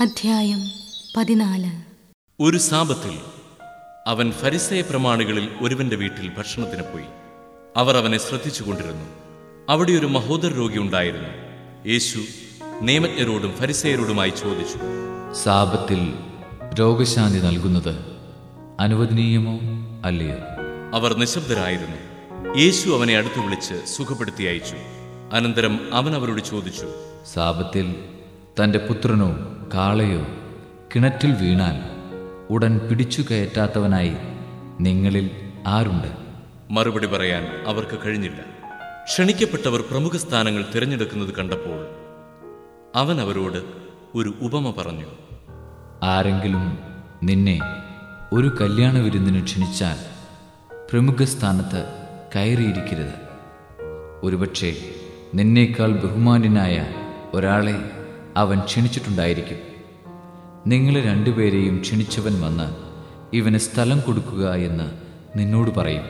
അധ്യായം പതിനാല് ഒരു സാപത്തിൽ അവൻ ഫരിസയ പ്രമാണികളിൽ ഒരുവന്റെ വീട്ടിൽ ഭക്ഷണത്തിന് പോയി അവർ അവനെ ശ്രദ്ധിച്ചുകൊണ്ടിരുന്നു അവിടെ ഒരു മഹോദര രോഗി ഉണ്ടായിരുന്നു യേശു നിയമജ്ഞരോടും ഫരിസയരോടുമായി ചോദിച്ചു സാപത്തിൽ രോഗശാന്തി നൽകുന്നത് അനുവദനീയമോ അല്ലയോ അവർ നിശബ്ദരായിരുന്നു യേശു അവനെ അടുത്തു വിളിച്ച് സുഖപ്പെടുത്തി അയച്ചു അനന്തരം അവൻ അവരോട് ചോദിച്ചു സാപത്തിൽ തൻ്റെ പുത്രനോ കാളയോ കിണറ്റിൽ വീണാൽ ഉടൻ പിടിച്ചു കയറ്റാത്തവനായി നിങ്ങളിൽ ആരുണ്ട് മറുപടി പറയാൻ അവർക്ക് കഴിഞ്ഞില്ല ക്ഷണിക്കപ്പെട്ടവർ പ്രമുഖ സ്ഥാനങ്ങൾ തിരഞ്ഞെടുക്കുന്നത് കണ്ടപ്പോൾ അവൻ അവരോട് ഒരു ഉപമ പറഞ്ഞു ആരെങ്കിലും നിന്നെ ഒരു കല്യാണ വിരുന്നിന് ക്ഷണിച്ചാൽ പ്രമുഖ സ്ഥാനത്ത് കയറിയിരിക്കരുത് ഒരുപക്ഷെ നിന്നേക്കാൾ ബഹുമാന്യനായ ഒരാളെ അവൻ ക്ഷണിച്ചിട്ടുണ്ടായിരിക്കും നിങ്ങൾ രണ്ടുപേരെയും ക്ഷണിച്ചവൻ വന്ന് ഇവന് സ്ഥലം കൊടുക്കുക എന്ന് നിന്നോട് പറയും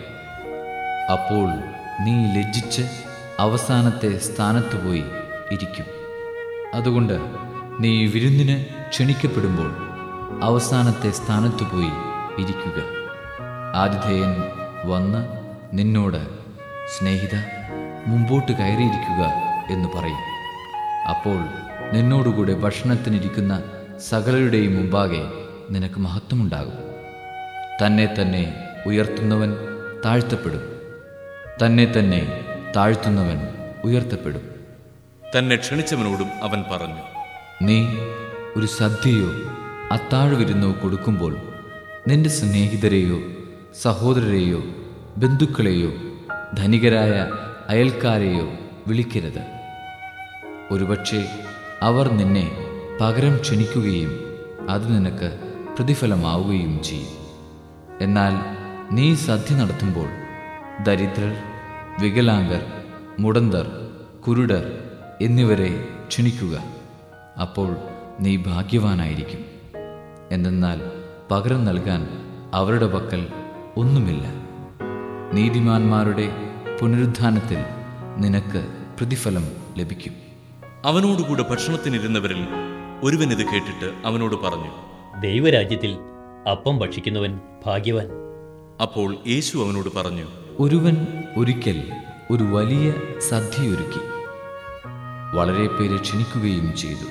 അപ്പോൾ നീ ലജ്ജിച്ച് അവസാനത്തെ സ്ഥാനത്ത് പോയി ഇരിക്കും അതുകൊണ്ട് നീ വിരുന്നിന് ക്ഷണിക്കപ്പെടുമ്പോൾ അവസാനത്തെ സ്ഥാനത്ത് പോയി ഇരിക്കുക ആതിഥേയൻ വന്ന് നിന്നോട് സ്നേഹിത മുമ്പോട്ട് കയറിയിരിക്കുക എന്ന് പറയും അപ്പോൾ നിന്നോടുകൂടെ ഭക്ഷണത്തിനിരിക്കുന്ന സകലരുടെയും മുമ്പാകെ നിനക്ക് മഹത്വമുണ്ടാകും തന്നെ തന്നെ ഉയർത്തുന്നവൻ താഴ്ത്തപ്പെടും തന്നെ തന്നെ താഴ്ത്തുന്നവൻ ഉയർത്തപ്പെടും തന്നെ ക്ഷണിച്ചവനോടും അവൻ പറഞ്ഞു നീ ഒരു സദ്യയോ അത്താഴവിരുന്നോ കൊടുക്കുമ്പോൾ നിന്റെ സ്നേഹിതരെയോ സഹോദരരെയോ ബന്ധുക്കളെയോ ധനികരായ അയൽക്കാരെയോ വിളിക്കരുത് ഒരുപക്ഷെ അവർ നിന്നെ പകരം ക്ഷണിക്കുകയും അത് നിനക്ക് പ്രതിഫലമാവുകയും ചെയ്യും എന്നാൽ നീ സദ്യ നടത്തുമ്പോൾ ദരിദ്രർ വികലാംഗർ മുടന്തർ കുരുടർ എന്നിവരെ ക്ഷണിക്കുക അപ്പോൾ നീ ഭാഗ്യവാനായിരിക്കും എന്തെന്നാൽ പകരം നൽകാൻ അവരുടെ പക്കൽ ഒന്നുമില്ല നീതിമാന്മാരുടെ പുനരുത്ഥാനത്തിൽ നിനക്ക് പ്രതിഫലം ലഭിക്കും അവനോടുകൂടെ ഭക്ഷണത്തിനിരുന്നവരിൽ ഒരുവൻ ഇത് കേട്ടിട്ട് അവനോട് പറഞ്ഞു ദൈവരാജ്യത്തിൽ അപ്പം ഭക്ഷിക്കുന്നവൻ ഭാഗ്യവാൻ അപ്പോൾ യേശു അവനോട് പറഞ്ഞു ഒരുവൻ ഒരിക്കൽ ഒരു വലിയ സദ്യയൊരുക്കി വളരെ പേരെ ക്ഷണിക്കുകയും ചെയ്തു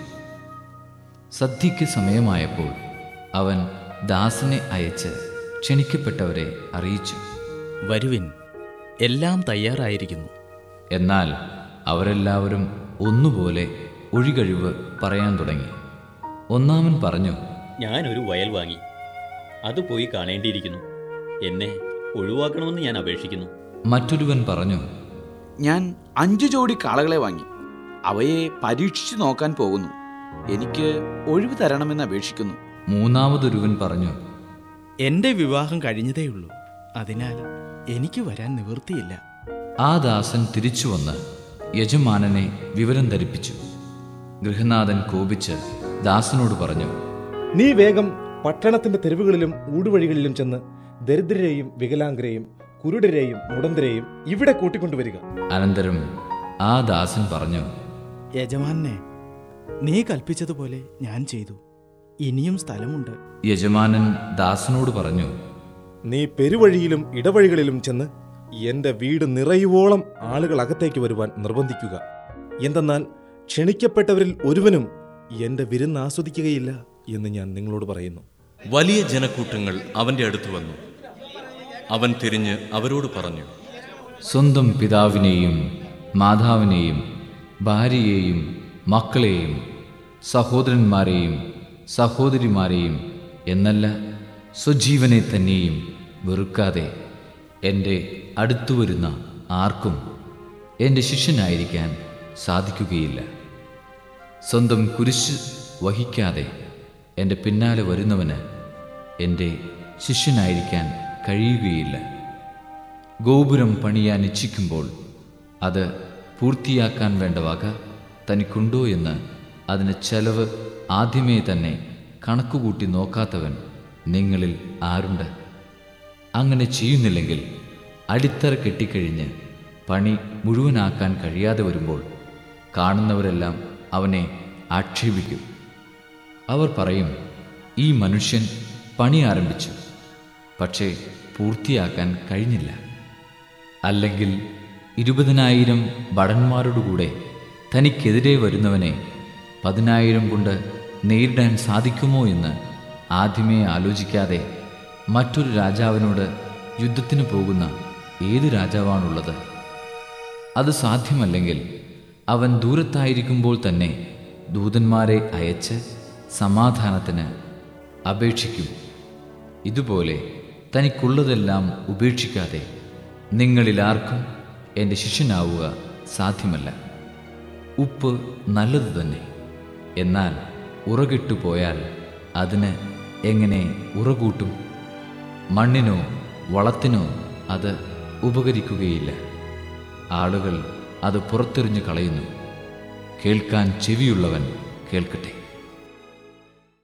സദ്യയ്ക്ക് സമയമായപ്പോൾ അവൻ ദാസനെ അയച്ച് ക്ഷണിക്കപ്പെട്ടവരെ അറിയിച്ചു വരുവിൻ എല്ലാം തയ്യാറായിരിക്കുന്നു എന്നാൽ അവരെല്ലാവരും ഒന്നുപോലെ ഒഴികഴിവ് പറയാൻ തുടങ്ങി ഒന്നാമൻ പറഞ്ഞു ഞാനൊരു വയൽ വാങ്ങി അത് പോയി കാണേണ്ടിയിരിക്കുന്നു എന്നെ ഒഴിവാക്കണമെന്ന് ഞാൻ അപേക്ഷിക്കുന്നു മറ്റൊരുവൻ പറഞ്ഞു ഞാൻ അഞ്ചു ജോഡി കാളകളെ വാങ്ങി അവയെ പരീക്ഷിച്ചു നോക്കാൻ പോകുന്നു എനിക്ക് ഒഴിവ് തരണമെന്ന് അപേക്ഷിക്കുന്നു മൂന്നാമതൊരുവൻ പറഞ്ഞു എൻ്റെ വിവാഹം കഴിഞ്ഞതേയുള്ളൂ അതിനാൽ എനിക്ക് വരാൻ നിവൃത്തിയില്ല ആ ദാസൻ തിരിച്ചു വന്ന് യജമാനനെ വിവരം ധരിപ്പിച്ചു ഗൃഹനാഥൻ കോപിച്ച് ദാസനോട് പറഞ്ഞു നീ വേഗം പട്ടണത്തിന്റെ തെരുവുകളിലും ഊടുവഴികളിലും ചെന്ന് ദരിദ്രരെയും വികലാംഗരെയും കുരുടരെയും മുടന്തരെയും ഇവിടെ കൂട്ടിക്കൊണ്ടുവരിക അനന്തരം ആ ദാസൻ പറഞ്ഞു യജമാനെ നീ കൽപ്പിച്ചതുപോലെ ഞാൻ ചെയ്തു ഇനിയും സ്ഥലമുണ്ട് യജമാനൻ ദാസനോട് പറഞ്ഞു നീ പെരുവഴിയിലും ഇടവഴികളിലും ചെന്ന് എന്റെ വീട് നിറയുവോളം ആളുകൾ അകത്തേക്ക് വരുവാൻ നിർബന്ധിക്കുക എന്തെന്നാൽ ക്ഷണിക്കപ്പെട്ടവരിൽ ഒരുവനും എന്റെ വിരുന്ന് ആസ്വദിക്കുകയില്ല എന്ന് ഞാൻ നിങ്ങളോട് പറയുന്നു വലിയ ജനക്കൂട്ടങ്ങൾ അവന്റെ അടുത്ത് വന്നു അവൻ തിരിഞ്ഞ് അവരോട് പറഞ്ഞു സ്വന്തം പിതാവിനെയും മാതാവിനെയും ഭാര്യയെയും മക്കളെയും സഹോദരന്മാരെയും സഹോദരിമാരെയും എന്നല്ല സ്വജീവനെ തന്നെയും വെറുക്കാതെ എൻ്റെ അടുത്തു വരുന്ന ആർക്കും എൻ്റെ ശിഷ്യനായിരിക്കാൻ സാധിക്കുകയില്ല സ്വന്തം കുരിശ് വഹിക്കാതെ എൻ്റെ പിന്നാലെ വരുന്നവന് എൻ്റെ ശിഷ്യനായിരിക്കാൻ കഴിയുകയില്ല ഗോപുരം പണിയാൻ ഇച്ഛിക്കുമ്പോൾ അത് പൂർത്തിയാക്കാൻ വേണ്ട വക തനിക്കുണ്ടോ എന്ന് അതിന് ചെലവ് ആദ്യമേ തന്നെ കണക്കുകൂട്ടി നോക്കാത്തവൻ നിങ്ങളിൽ ആരുണ്ട് അങ്ങനെ ചെയ്യുന്നില്ലെങ്കിൽ അടിത്തറ കെട്ടിക്കഴിഞ്ഞ് പണി മുഴുവനാക്കാൻ കഴിയാതെ വരുമ്പോൾ കാണുന്നവരെല്ലാം അവനെ ആക്ഷേപിക്കും അവർ പറയും ഈ മനുഷ്യൻ പണി ആരംഭിച്ചു പക്ഷേ പൂർത്തിയാക്കാൻ കഴിഞ്ഞില്ല അല്ലെങ്കിൽ ഇരുപതിനായിരം ഭടന്മാരോടുകൂടെ തനിക്കെതിരെ വരുന്നവനെ പതിനായിരം കൊണ്ട് നേരിടാൻ സാധിക്കുമോ എന്ന് ആദ്യമേ ആലോചിക്കാതെ മറ്റൊരു രാജാവിനോട് യുദ്ധത്തിന് പോകുന്ന ഏത് രാജാവാണുള്ളത് അത് സാധ്യമല്ലെങ്കിൽ അവൻ ദൂരത്തായിരിക്കുമ്പോൾ തന്നെ ദൂതന്മാരെ അയച്ച് സമാധാനത്തിന് അപേക്ഷിക്കും ഇതുപോലെ തനിക്കുള്ളതെല്ലാം ഉപേക്ഷിക്കാതെ നിങ്ങളിലാർക്കും എൻ്റെ ശിഷ്യനാവുക സാധ്യമല്ല ഉപ്പ് നല്ലത് തന്നെ എന്നാൽ ഉറകിട്ടു പോയാൽ അതിന് എങ്ങനെ ഉറകൂട്ടും മണ്ണിനോ വളത്തിനോ അത് ഉപകരിക്കുകയില്ല ആളുകൾ അത് പുറത്തെറിഞ്ഞു കളയുന്നു കേൾക്കാൻ ചെവിയുള്ളവൻ കേൾക്കട്ടെ